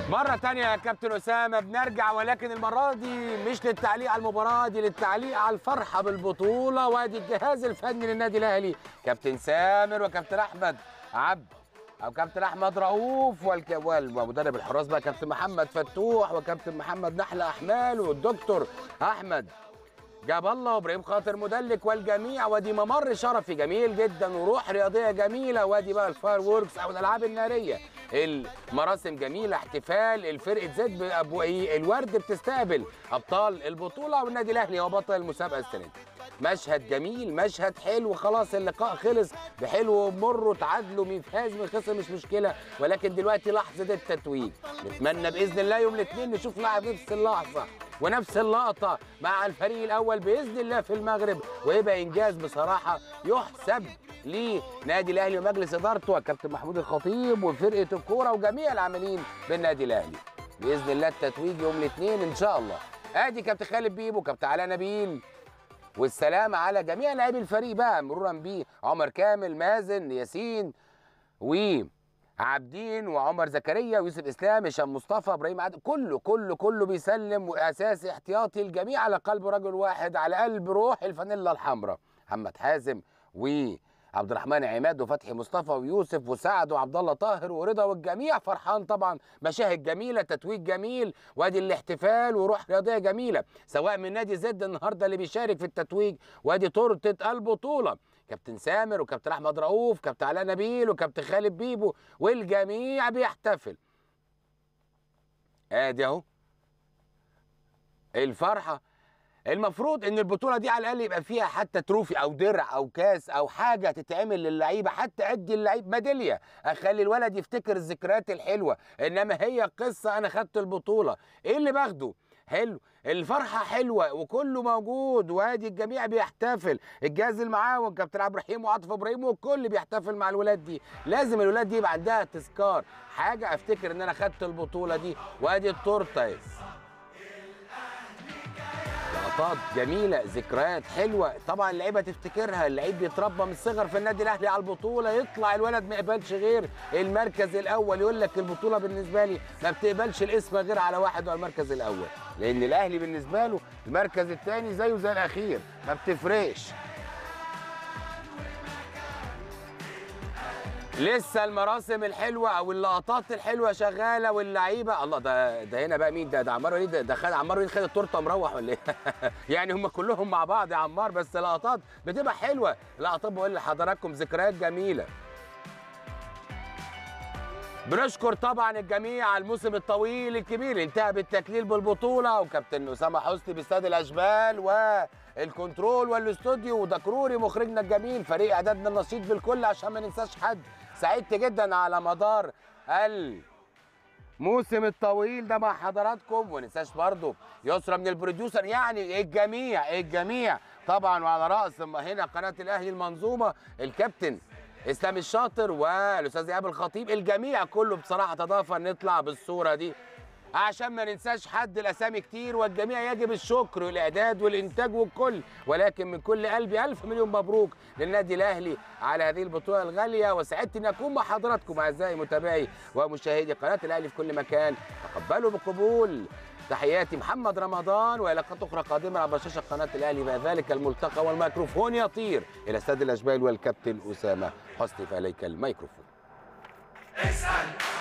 مرة تانية يا كابتن أسامة بنرجع ولكن المرة دي مش للتعليق على المباراة دي للتعليق على الفرحة بالبطولة وادي الجهاز الفني للنادي الأهلي كابتن سامر وكابتن أحمد عبد أو كابتن أحمد رؤوف والك... وال- ومدرب الحراس بقى كابتن محمد فتوح وكابتن محمد نحلة أحمال والدكتور أحمد جاب الله وابراهيم خاطر مدلك والجميع وادي ممر شرفي جميل جدا وروح رياضيه جميله وادي بقى الفاير ووركس او الالعاب الناريه المراسم جميله احتفال الفرقه زد بأبو إيه الورد بتستقبل ابطال البطوله والنادي الاهلي هو بطل المسابقه السنه دي مشهد جميل مشهد حلو خلاص اللقاء خلص بحلو ومر تعادلوا مين فاز مين خسر مش مشكله ولكن دلوقتي لحظه التتويج نتمنى باذن الله يوم الاثنين نشوف لاعب نفس اللحظه ونفس اللقطه مع الفريق الاول باذن الله في المغرب ويبقى انجاز بصراحه يحسب لنادي الاهلي ومجلس ادارته والكابتن محمود الخطيب وفرقه الكوره وجميع العاملين بالنادي الاهلي باذن الله التتويج يوم الاثنين ان شاء الله ادي كابتن خالد بيبو كابتن علاء نبيل والسلام على جميع لاعبي الفريق بقى مرورا بيه عمر كامل مازن ياسين وعابدين وعمر زكريا ويوسف اسلام هشام مصطفى ابراهيم عادل كله كله كله بيسلم واساسي احتياطي الجميع على قلب رجل واحد على قلب روح الفانيلا الحمراء محمد حازم و عبد الرحمن عماد وفتحي مصطفى ويوسف وسعد وعبد الله طاهر ورضا والجميع فرحان طبعا مشاهد جميله تتويج جميل وادي الاحتفال وروح رياضيه جميله سواء من نادي زد النهارده اللي بيشارك في التتويج وادي تورته البطوله كابتن سامر وكابتن احمد رؤوف كابتن علاء نبيل وكابتن خالد بيبو والجميع بيحتفل ادي اهو الفرحه المفروض ان البطوله دي على الاقل يبقى فيها حتى تروفي او درع او كاس او حاجه تتعمل للعيبه حتى ادي اللعيب ميداليه اخلي الولد يفتكر الذكريات الحلوه انما هي قصه انا خدت البطوله ايه اللي باخده حلو الفرحه حلوه وكله موجود وادي الجميع بيحتفل الجهاز المعاون كابتن عبد الرحيم وعاطف ابراهيم والكل بيحتفل مع الولاد دي لازم الولاد دي يبقى عندها تذكار حاجه افتكر ان انا خدت البطوله دي وادي التورته لقطات جميله ذكريات حلوه طبعا اللعيبه تفتكرها اللعيب بيتربى من الصغر في النادي الاهلي على البطوله يطلع الولد ما يقبلش غير المركز الاول يقول لك البطوله بالنسبه لي ما بتقبلش الاسم غير على واحد هو المركز الاول لان الاهلي بالنسبه له المركز الثاني زيه زي الاخير ما بتفرقش لسه المراسم الحلوه او اللقطات الحلوه شغاله واللعيبه الله ده ده هنا بقى مين ده ده عمار وليد ده- ده خد عمار وليد خد التورته مروح ولا ايه يعني هم كلهم مع بعض يا عمار بس لقطات بتبقى حلوه لقطات بقول لحضراتكم ذكريات جميله بنشكر طبعا الجميع على الموسم الطويل الكبير اللي انتهى بالتكليل بالبطوله وكابتن اسامه حسني باستاد الاشبال والكنترول والاستوديو ودكروري مخرجنا الجميل فريق اعدادنا النشيط بالكل عشان ما ننساش حد سعدت جدا على مدار الموسم الطويل ده مع حضراتكم وننساش برضو يسرى من البروديوسر يعني الجميع الجميع طبعا وعلى راس هنا قناه الاهلي المنظومه الكابتن اسلام الشاطر والاستاذ ايهاب الخطيب الجميع كله بصراحه تضافر نطلع بالصوره دي عشان ما ننساش حد الاسامي كتير والجميع يجب الشكر والاعداد والانتاج والكل ولكن من كل قلبي الف مليون مبروك للنادي الاهلي على هذه البطوله الغاليه وسعدت ان اكون مع حضراتكم اعزائي متابعي ومشاهدي قناه الاهلي في كل مكان تقبلوا بقبول تحياتي محمد رمضان وعلاقات اخرى قادمه على شاشه قناه الاهلي مع ذلك الملتقى والميكروفون يطير الى استاد الاشبال والكابتن اسامه حسني فاليك الميكروفون اسأل